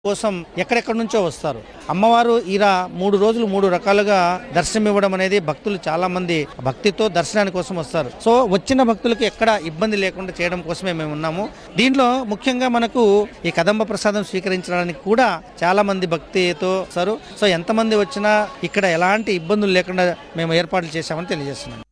కోసం ఎక్కడెక్కడి నుంచో వస్తారు అమ్మవారు ఇలా మూడు రోజులు మూడు రకాలుగా దర్శనం ఇవ్వడం అనేది భక్తులు చాలా మంది భక్తితో దర్శనాని కోసం వస్తారు సో వచ్చిన భక్తులకు ఎక్కడ ఇబ్బంది లేకుండా చేయడం కోసమే మేము ఉన్నాము దీంట్లో ముఖ్యంగా మనకు ఈ కదంబ ప్రసాదం స్వీకరించడానికి కూడా చాలా మంది భక్తితో వస్తారు సో ఎంతమంది వచ్చినా ఇక్కడ ఎలాంటి ఇబ్బందులు లేకుండా మేము ఏర్పాట్లు చేశామని తెలియజేస్తున్నాం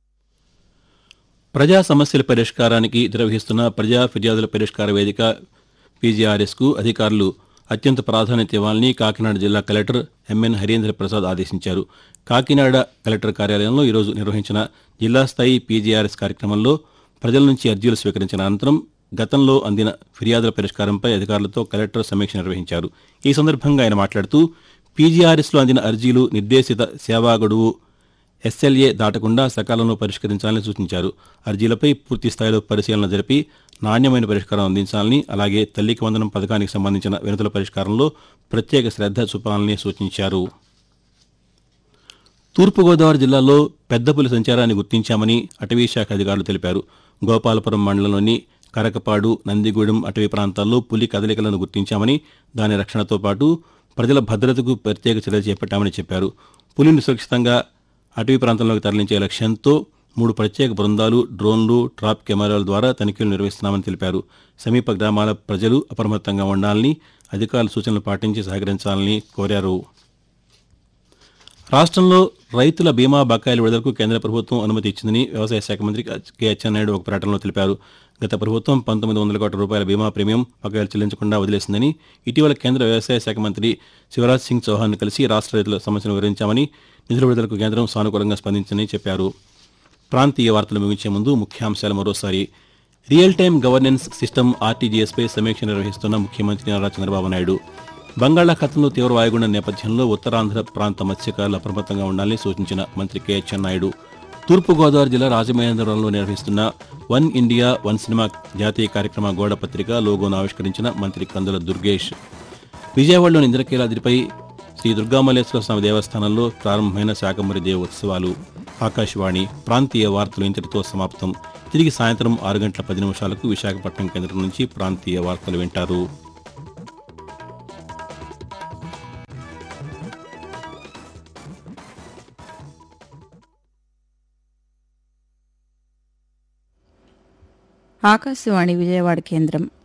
ప్రజా సమస్యల పరిష్కారానికి నిర్వహిస్తున్న ప్రజా ఫిర్యాదుల పరిష్కార వేదిక పీజీఆర్ఎస్కు అధికారులు అత్యంత ప్రాధాన్యత ఇవ్వాలని కాకినాడ జిల్లా కలెక్టర్ ఎంఎన్ హరీంద్ర ప్రసాద్ ఆదేశించారు కాకినాడ కలెక్టర్ కార్యాలయంలో ఈరోజు నిర్వహించిన జిల్లా స్థాయి పీజీఆర్ఎస్ కార్యక్రమంలో ప్రజల నుంచి అర్జీలు స్వీకరించిన అనంతరం గతంలో అందిన ఫిర్యాదుల పరిష్కారంపై అధికారులతో కలెక్టర్ సమీక్ష నిర్వహించారు ఈ సందర్భంగా ఆయన మాట్లాడుతూ పీజీఆర్ఎస్లో అందిన అర్జీలు నిర్దేశిత సేవా గడువు ఎస్ఎల్ఏ దాటకుండా సకాలంలో పరిష్కరించాలని సూచించారు అర్జీలపై పూర్తి స్థాయిలో పరిశీలన జరిపి నాణ్యమైన పరిష్కారం అందించాలని అలాగే తల్లికి వందనం పథకానికి సంబంధించిన వినతుల పరిష్కారంలో ప్రత్యేక శ్రద్ధ చూపాలని సూచించారు తూర్పుగోదావరి జిల్లాలో పెద్ద పులి సంచారాన్ని గుర్తించామని అటవీ శాఖ అధికారులు తెలిపారు గోపాలపురం మండలంలోని కరకపాడు నందిగూడెం అటవీ ప్రాంతాల్లో పులి కదలికలను గుర్తించామని దాని రక్షణతో పాటు ప్రజల భద్రతకు ప్రత్యేక చర్యలు చేపట్టామని చెప్పారు పులిని సురక్షితంగా అటవీ ప్రాంతంలోకి తరలించే లక్ష్యంతో మూడు ప్రత్యేక బృందాలు డ్రోన్లు ట్రాప్ కెమెరాల ద్వారా తనిఖీలు నిర్వహిస్తున్నామని తెలిపారు సమీప గ్రామాల ప్రజలు అప్రమత్తంగా ఉండాలని అధికారులు సూచనలు పాటించి సహకరించాలని కోరారు రాష్ట్రంలో రైతుల బీమా బకాయిల విడుదలకు కేంద్ర ప్రభుత్వం అనుమతి ఇచ్చిందని వ్యవసాయ శాఖ మంత్రి కె అచ్చెన్నాయుడు ఒక ప్రకటనలో తెలిపారు గత ప్రభుత్వం పంతొమ్మిది వందల కోట్ల రూపాయల బీమా ప్రీమియం బకాయిలు చెల్లించకుండా వదిలేసిందని ఇటీవల కేంద్ర వ్యవసాయ శాఖ మంత్రి శివరాజ్ సింగ్ చౌహాన్ కలిసి రాష్ట్ర రైతుల సమస్యను వివరించామని నిధుల విడుదలకు కేంద్రం సానుకూలంగా స్పందించిందని చెప్పారు ప్రాంతీయ వార్తలు ముగించే ముందు ముఖ్యాంశాలు మరోసారి రియల్ టైం గవర్నెన్స్ సిస్టమ్ ఆర్టీజీఎస్పై సమీక్ష నిర్వహిస్తున్న ముఖ్యమంత్రి నారా చంద్రబాబు నాయుడు బంగాళాఖాతంలో తీవ్ర వాయుగుండం నేపథ్యంలో ఉత్తరాంధ్ర ప్రాంత మత్స్యకారులు అప్రమత్తంగా ఉండాలని సూచించిన మంత్రి కె అచ్చెన్నాయుడు తూర్పుగోదావరి జిల్లా రాజమహేంద్రవరంలో నిర్వహిస్తున్న వన్ ఇండియా వన్ సినిమా జాతీయ కార్యక్రమ గోడ పత్రిక లోగోను ఆవిష్కరించిన మంత్రి కందుల దుర్గేష్ విజయవాడలోని ఇంద్రకీలాద్రిపై శ్రీ దుర్గామల్లేశ్వర స్వామి దేవస్థానంలో ప్రారంభమైన శాకంబరి దేవ ఉత్సవాలు ఆకాశవాణి ప్రాంతీయ వార్తలు ఇంతటితో సమాప్తం తిరిగి సాయంత్రం ఆరు గంటల పది నిమిషాలకు విశాఖపట్నం కేంద్రం నుంచి ప్రాంతీయ వార్తలు వింటారు ఆకాశవాణి విజయవాడ కేంద్రం